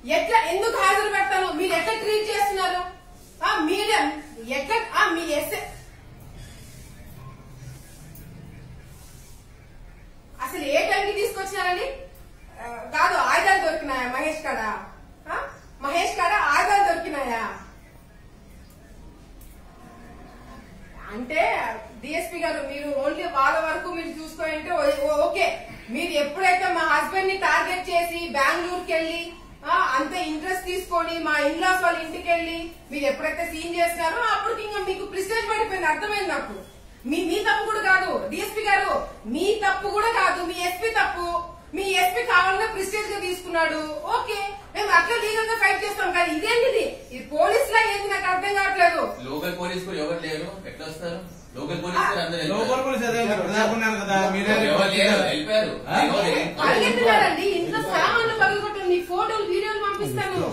ఎట్లా ఎందుకు హాజరు పెడతాను మీరు ఎట్లా ట్రీట్ చేస్తున్నారు ఆ మీడియా ఎట్లా ఆ మీ ఎస్ఏ అసలు ఏ టైంకి తీసుకొచ్చినారని ఆ, కాదు ఆయుధాలు దొరికినాయా మహేష్ కాడ ఆ? మహేష్ కాడ ఆయుధాలు దొరికినాయా అంటే డిఎస్పీ గారు మీరు ఓన్లీ వాళ్ళ వరకు మీరు చూసుకోంటే ఓకే మీరు ఎప్పుడైతే మా హస్బెండ్ ని టార్గెట్ చేసి బెంగళూరుకి వెళ్ళి ఆ, అంత ఇంట్రెస్ట్ తీసుకొని మా ఇన్లాస్ వాళ్ళ ఇంటికి వెళ్ళి మీరు ఎప్పుడైతే సీన్ చేసినారో అప్పటికి ఇంకా మీకు ప్రిస్టేజ్ పడిపోయింది అర్థమైంది నాకు మీ మీ తప్పు కూడా కాదు డిఎస్పీ గారు మీ తప్పు కూడా కాదు మీ ఎస్పీ తప్పు మీ ఎస్పీ కావాలన్నా ప్రిస్టేజ్ గా తీసుకున్నాడు ఓకే మేము అట్లా లీగల్ గా ఫైట్ చేస్తాం కానీ ఇదేంటిది ఇది పోలీసులా ఏంది నాకు అర్థం కావట్లేదు లోకల్ పోలీస్ కూడా ఎవరు లేరు ఎట్లా వస్తారు లోకల్ పోలీస్ కూడా అందరూ లోపల వెళ్ళిపోయారు. పోలీస్ అదే ప్రజాకున్నారు కదా మీరే ఎవరు లేరు వెళ్ళిపోయారు ఆ? పరిగెత్తున్నారండి ఇంట్లో సామాన్లు పగలగొట్టారు మీ ఫోటోలు వీడియోలు పంపిస్తాను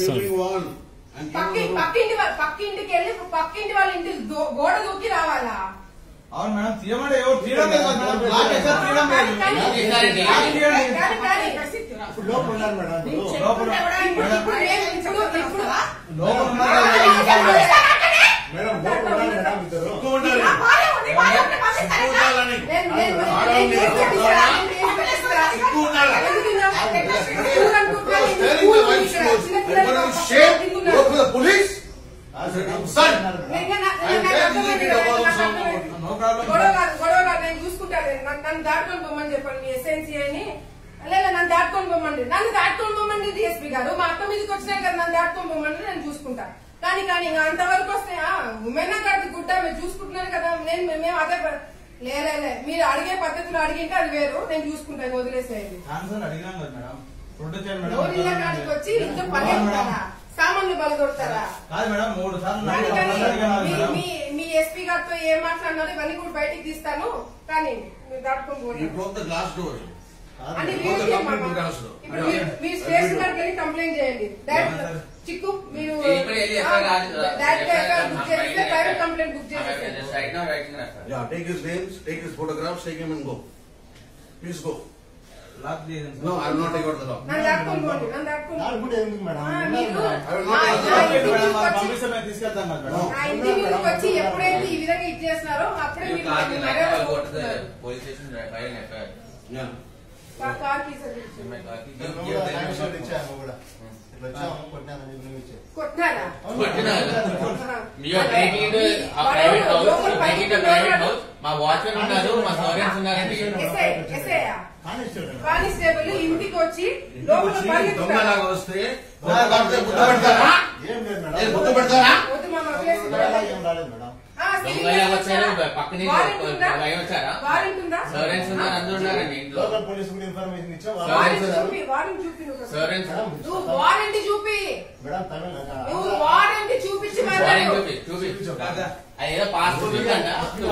పక్కి పక్కింటి వా- పక్కింటికి వెళ్ళి పక్కింటి వాళ్ళ ఇంటి దో- గోడ దూకి రావాలా అవును మేడం తీయమంటే ఎవరు తీయడం లేదు కదా మేడం బ్లాక్ చేశారు, తీయడం లేదు కానీ- బ్లాక్ తీయండి. కానీ- కానీ ఇప్పుడు లోపల ఉన్నారు మేడం ఇప్పుడు. లోపల ఇప్పుడు ఇప్పుడు నేను ఇప్పుడు ఇప్పుడు లోపల ఉన్నారు కదా, మేడం లోపల ఉన్నారు మేడం ఇద్దరు ఆ, భార్య ఉంది, భార్య ఉంటే పంపిస్తారా? నేను- నేను- నేను కేసు పెట్టిస్తారా? నేను కేసు పెట్టిస్తారా? ఎందుకు ఇంకా? ఎందుకు అనుకుంటున్నారు? ఎందుకు ఇక్కడ చిన్న పిల్లలు పక్కన police? ఆ, సరే, Son. ఉన్నారు మేడం. నేను- నా- నా- నాకు అర్థమైంది కదా, నాకు అర్థమైంది. నో ప్రాబ్లం గొడవ కాదు గొడవ కాదు నేను చూసుకుంటాను నన్ను నన్ను దాటుకొని పోమని చెప్పండి మీ ఎస్ఎన్సీ అని లేదా నన్ను దాటుకొని పోమండి నన్ను దాటుకొని పోమండి డిఎస్పీ గారు మా అత్త మీదకి వచ్చినాయి కదా నన్ను దాటుకొని పోమండి నేను చూసుకుంటా కానీ కానీ ఇంకా అంతవరకు వస్తే ఉమెన్ కాదు గుడ్డ మీరు చూసుకుంటున్నారు కదా నేను మేము అదే ప- లే లే, లే. మీరు అడిగే పద్ధతిలో అడిగింటే అది వేరు నేను చూసుకుంటాను వదిలేసేయండి ఛాన్స్ అడిగినాం కదా మేడం ప్రొటెక్ట్ చేయండి మేడం నోరిల్ల కాడికి వచ్చి ఇంత పని చేస్తారా సామాన్లు బలగొడతారా కాదు మేడం మూడు సార్లు కానీ నాకు కానీ అడిగినారు మీ- మేడం మీ మీ ఎస్పీ గారితో ఏం మాట్లాడినారో ఇవన్నీ కూడా బయటికి తీస్తాను కానీ మీరు దాటుకొని You పోండి broke the glass door. కాదు అంటే మేడం. మీరు Broke the చేయమ్మా. complete glass door. ఇప్పుడు మీరు- మీరు స్టేషన్ గారికి వెళ్ళి కంప్లైంట్ చేయండి డైరెక్ట్ సరే. చిక్కు మీరు ఇప్పుడు వెళ్ళి ఎక్కడ రాదు. డైరెక్ట్ గా ఎక్కడ బుక్ రాదు. చేస్తే ప్రైవేట్ కంప్లైంట్ బుక్ Just చేసేసారు right now writing that, sir. Yeah, take his names, take his photographs, take him and go. Please go. Lock చేయండి No, I will not take out the dog. నన్ను దాటుకొని పోండి నన్ను దాటుకొని నాకు పోండి. కూడా ఎందుకు మేడం ఆ, ఉన్నారు మీరు మేడం. I will నా not take నా out the ఇంటి dog. మేడం మీదకి వాళ్ళు వచ్చి పంపిస్తే మేము తీసుకెళ్తాం కదా మేడం నా ఇంటి మీదకి వచ్చి ఎప్పుడైతే ఈ విధంగా ఇచ్చేస్తున్నారో అప్పుడే You మీరు can't నన్ను deny మర్యాద I'll go to the కోరుతున్నారు. police station, file an FIR. Yeah. కా- కార్ కీస్ అది In ఇచ్చేయండి. my car. key. నేను Give- కూడా give them థాంక్స్ the కూడా phone. ఇచ్చాము కూడా ఇట్లా వచ్చాము కొట్టినాదని చెప్పి నువ్వు ఇచ్చావు కొట్టినారా You are breaking into a private house, you are breaking into a private house. మా వాచ్మెన్ ఉన్నారు మా సర్వెంట్స్ ఉన్నారంటే ఎస్ఐ ఎస్ఐయా కానిస్టేబుల్ కానిస్టేబుల్ ఇంటికి వచ్చి లోపల వచ్చి పరిగెత్తుతారు. దొంగలాగా వస్తే దొంగలాగా ముద్దు పెడతారా ఏం లేదు ఏ, మేడం ముద్దు పెడతారా వద్దు మామ, ప్లీజ్. దొంగలా ఏం రాలేదు మేడం ఆ, సివిల్ దొంగలాగా డ్రెస్ వచ్చారు వచ్చారా? పక్కనే వారెంట్ ఉందా? భయం వచ్చారా వారెంట్ ఉందా? సర్వెంట్స్ ఉన్నారు అందరూ ఉన్నారండి ఇంట్లో లోకల్ పోలీస్ కూడా ఇన్ఫర్మేషన్ ఇచ్చా వాళ్ళు వారెంట్ వచ్చారు. చూపి వారెంట్ చూపి నువ్వు ఒకసారి. సర్వెంట్స్ మేడం, నువ్వు వారెంట్ చూపి మేడం తమిళ నువ్వు వారెంట్ చూపించి వారెంట్ మాట్లాడు చూపి చూపి కాదా? అదేదో పాస్పోర్ట్ ఉందంట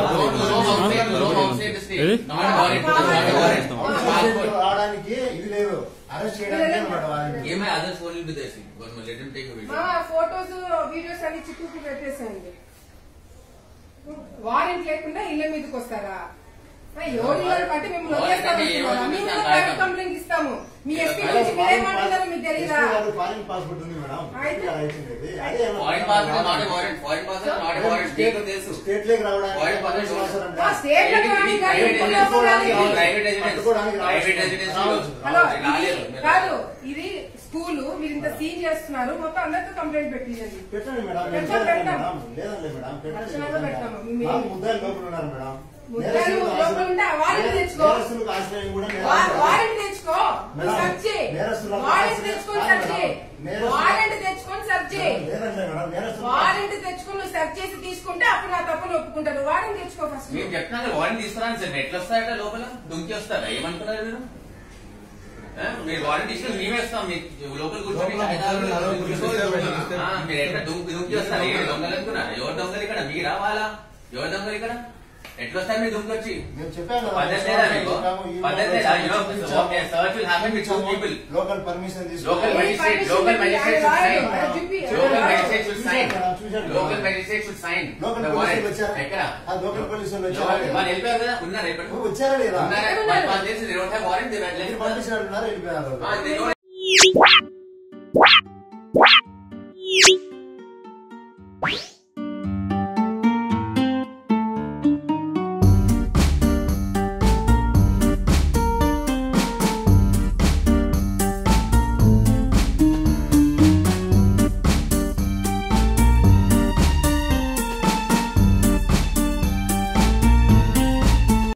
not warrant not warrant passport రావడానికి ఇది లేదు అరెస్ట్ చేయడానికి మేడం వాళ్ళని. ఏమై అదర్స్ ఓన్లీ టు దేశ్ లెట్ హిమ్ టేక్ వీడియో మా ఫోటోస్ వీడియోస్ అన్ని చిక్కుకు పెట్టేసేయండి వారెంట్ లేకుండా ఇళ్ళ మీదకి వస్తారా ఆ, ఎవరి ఇళ్ళ కంటే మేము వదిలేస్తాము మేము కూడా ప్రైవేట్ కంప్లైంట్ ఇస్తాము మీ ఎస్పీ గురించి మీరేమంటున్నారో మీకు తెలీదా ఎస్పీ గారు ఫారిన్ పాస్పోర్ట్ ఉంది మేడం అయితే? ఇలా అయిపోయింది. అదే ఏమో foreign passport not warrant foreign passport not warrant నీకు తెలుసు స్టేట్ లేకి రావడానికి ఫారిన్ పాస్పోర్ట్ అవసరం ఆ, లేదు. స్టేట్ లో కానీ కానీ ప్రైవేట్ ఇంట్లో కానీ ఏజెన్సీ ప్రైవేట్ ఏజెన్సీ పట్టుకోవడానికి రావచ్చు. ప్రైవేట్ ఏజెన్సీ రావచ్చు. హలో రాలేదు ఇది కాదు ఇది స్కూల్ మీరు ఇంత సీన్ చేస్తున్నారు మొత్తం అందరితో కంప్లైంట్ పెట్టిందండి పెట్టండి మేడం పెట్టండి, లేదండి పెట్టండి. మేడం లేదండి మేడం లక్షణంగా పెట్టాము. పెట్టండి మీ- మాకు ముద్దాయిలు లోపల ఉన్నారు మేడం ముద్దాయిలు నేరస్తులకు లోపల ఆశ్రయం- ఉంటే వారెంట్ తెచ్చుకో. నేరస్తులకు ఆశ్రయం కూడా వా- నేరస్తులు- వారెంట్ తెచ్చుకో మేడం, సెర్చ్ చేయి. నేరస్తులకు వారెంట్ ఆశ్రయం- తెచ్చుకొని కాదు సెర్చ్ చేయి. మేడం, నేరస్తులకు- వారెంట్ తెచ్చుకొని సెర్చ్ చేయి లేదండి మేడం నేరస్తులకు వారెంట్ తెచ్చుకొని నువ్వు సెర్చ్ చేసి తీసుకుంటే అప్పుడు నా తప్పును ఒప్పుకుంటాను వారెంట్ తెచ్చుకో ఫస్ట్ మేము చెప్తున్నాను వారెంట్ తీసుకున్నాను సార్ ఎట్లా వస్తాయట లోపల దుంకి వస్తారా ఏమనుకున్నారు మీరు ఆ, మీరు వారెంట్ తీసుకుని మేమే వస్తాం మీకు లోపల కూర్చొని లోపల హైదరాబాద్ లో లోపల కూర్చొని, ఆ, మీరు ఎట్లా దుంకి దుంకి వస్తారు ఏ దొంగలు అనుకున్నారు ఎవరు దొంగలు ఇక్కడ మీరా వాళ్ళా ఎవరు దొంగలు ఇక్కడ ఎట్లా వస్తారు మీరు దుంకి వచ్చి మేము చెప్పాను కదా, పద్ధతి లేదా మీకు చెప్పాము, ఈ పద్ధతి లేదా you know okay, search will happen with two people local permission local a magistrate permission local ఇవ్వాలి? magistrate should రాయడు, sign రాయడు, చూపి. local రాయడు. magistrate should sign చూశాను, చూశాను. local magistrate should sign local the పోలీసులు warrant వచ్చారా ఎక్కడ ఆ లోకల్ పోలీసులు ఎవరు? వచ్చారా వాళ్ళు వెళ్ళిపోయారు కదా ఉన్నారు ఇప్పుడు నువ్వు వచ్చారా లేదా ఉన్నారు వాళ్ళు తెలిసి they don't have warrant they were మీరు left పంపించినట్టున్నారు వెళ్ళిపోయారు Ah, they don't